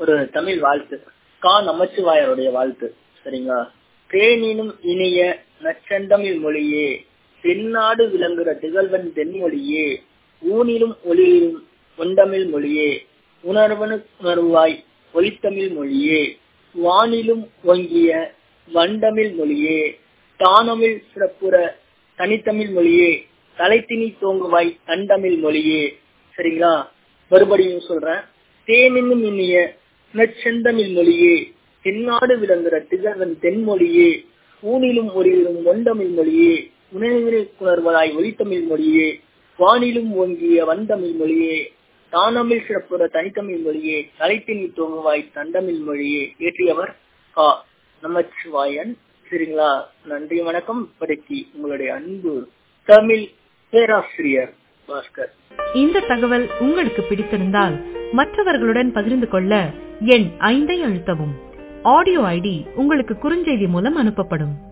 ஒரு தமிழ் வாழ்த்து கா நமச்சிவாயருடைய வாழ்த்து சரிங்களா தேனினும் இனிய நச்சந்தமிழ் மொழியே தென்னாடு விளங்குற திகழ்வன் தென்மொழியே ஊனிலும் ஒளியிலும் ஒண்டமிழ் மொழியே உணர்வனு உணர்வாய் ஒளித்தமிழ் மொழியே வானிலும் ஓங்கிய வண்டமிழ் மொழியே தானமிழ் சிறப்புற தனித்தமிழ் மொழியே தலைத்தினி தோங்குவாய் தண்டமிழ் மொழியே சரிங்களா மறுபடியும் சொல்றேன் தேனினும் இனிய நற்செந்தமிழ் மொழியே தென்னாடு விளங்குற திகழ்வன் தென்மொழியே ஊனிலும் ஒளியிலும் ஒண்டமிழ் மொழியே உணர்வினை உணர்வதாய் ஒளித்தமிழ் மொழியே வானிலும் ஓங்கிய வந்தமிழ் மொழியே தானமிழ் சிறப்புற தனித்தமிழ் மொழியே தலைத்தினி தோங்குவாய் தண்டமிழ் மொழியே ஏற்றியவர் கா நமச்சிவாயன் சரிங்களா நன்றி வணக்கம் படைத்தி உங்களுடைய அன்பு தமிழ் பேராசிரியர் பாஸ்கர் இந்த தகவல் உங்களுக்கு பிடித்திருந்தால் மற்றவர்களுடன் பகிர்ந்து கொள்ள எண் ஐந்தை அழுத்தவும் ஆடியோ ஐடி உங்களுக்கு குறுஞ்செய்தி மூலம் அனுப்பப்படும்